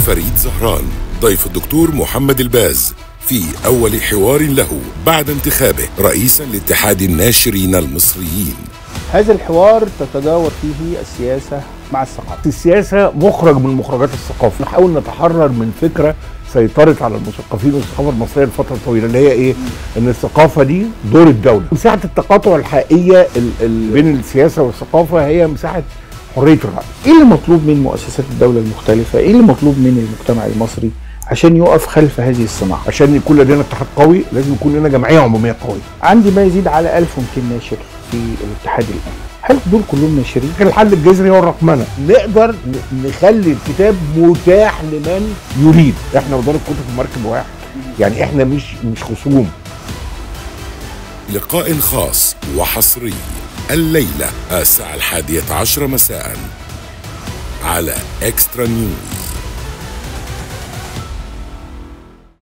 فريد زهران ضيف الدكتور محمد الباز في أول حوار له بعد انتخابه رئيسا لاتحاد الناشرين المصريين هذا الحوار تتداور فيه السياسة مع الثقافة السياسة مخرج من مخرجات الثقافة نحاول نتحرر من فكرة سيطرت على المثقفين والثقافة المصرية لفترة طويلة اللي هي ايه؟ ان الثقافة دي دور الدولة مساحة التقاطع الحقيقية ال- ال- بين السياسة والثقافة هي مساحة حرية الرأي ايه اللي مطلوب من مؤسسات الدولة المختلفة ايه اللي مطلوب من المجتمع المصري عشان يقف خلف هذه الصناعة عشان يكون لدينا اتحاد قوي لازم يكون لنا جمعية عمومية قوية عندي ما يزيد على 1200 ناشر في الاتحاد الآن هل دول كلهم ناشرين؟ لكن الحل الجذري هو الرقمنة نقدر ن- نخلي الكتاب متاح لمن يريد احنا ودار الكتب في مركب واحد يعني احنا مش مش خصوم لقاء خاص وحصري الليلة الساعة الحادية عشر مساء على إكسترا نيوز